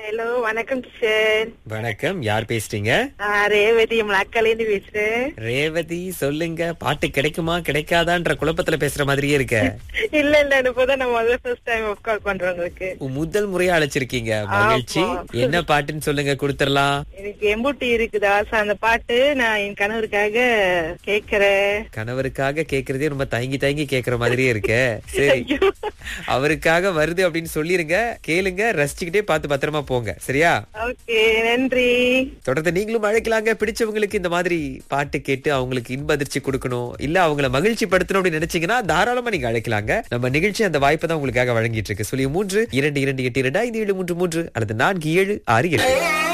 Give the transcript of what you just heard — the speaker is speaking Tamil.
ஹலோ வணக்கம் கிஷன் வணக்கம் யார் பேசுறீங்க நான் ரேவதி மலக்காலேந்து பேசுறேன் ரேவதி சொல்லுங்க பாட்டு கிடைக்குமா கிடைக்காதான்ற குழப்பத்துல பேசுற மாதிரியே இருக்க இல்ல இல்ல இப்போதான் நான் முதல்ல ஃபர்ஸ்ட் டைம் ஆஃப் கால் பண்றேன் உங்களுக்கு முதல் முறையா அழைச்சிருக்கீங்க மகிழ்ச்சி ஆமா. என்ன பாட்டுன்னு சொல்லுங்க கொடுத்துடலாம் எனக்கு எம்பூட்டி இருக்குதா சோ அந்த பாட்டு நான் என் கணவருக்காக கேக்குறேன் கணவருக்காக கேக்குறதே ரொம்ப தயங்கி தயங்கி கேக்குற மாதிரியே இருக்க சரி ஐயோ. அவருக்காக வருது அப்படின்னு சொல்லிருங்க கேளுங்க ரசிச்சுக்கிட்டே பார்த்து பத்திரமா போங்க சரியா ஓகே நன்றி தொடர்ந்து நீங்களும் அழைக்கலாங்க பிடிச்சவங்களுக்கு இந்த மாதிரி பாட்டு கேட்டு அவங்களுக்கு இன்ப அதிர்ச்சி கொடுக்கணும் இல்ல அவங்கள மகிழ்ச்சி படுத்தணும் அப்படின்னு நினைச்சீங்கன்னா தாராளமா நீங்க அழைக்கலாங்க நம்ம நிகழ்ச்சி அந்த வாய்ப்பை தான் உங்களுக்காக வழங்கிட்டு இருக்கு சொல்லி மூன்று இரண்டு இரண்டு எட்டு இரண்டு ஐந்து ஏழு மூன்று மூன்று அல்லது நான்கு ஏழு ஆறு எட்டு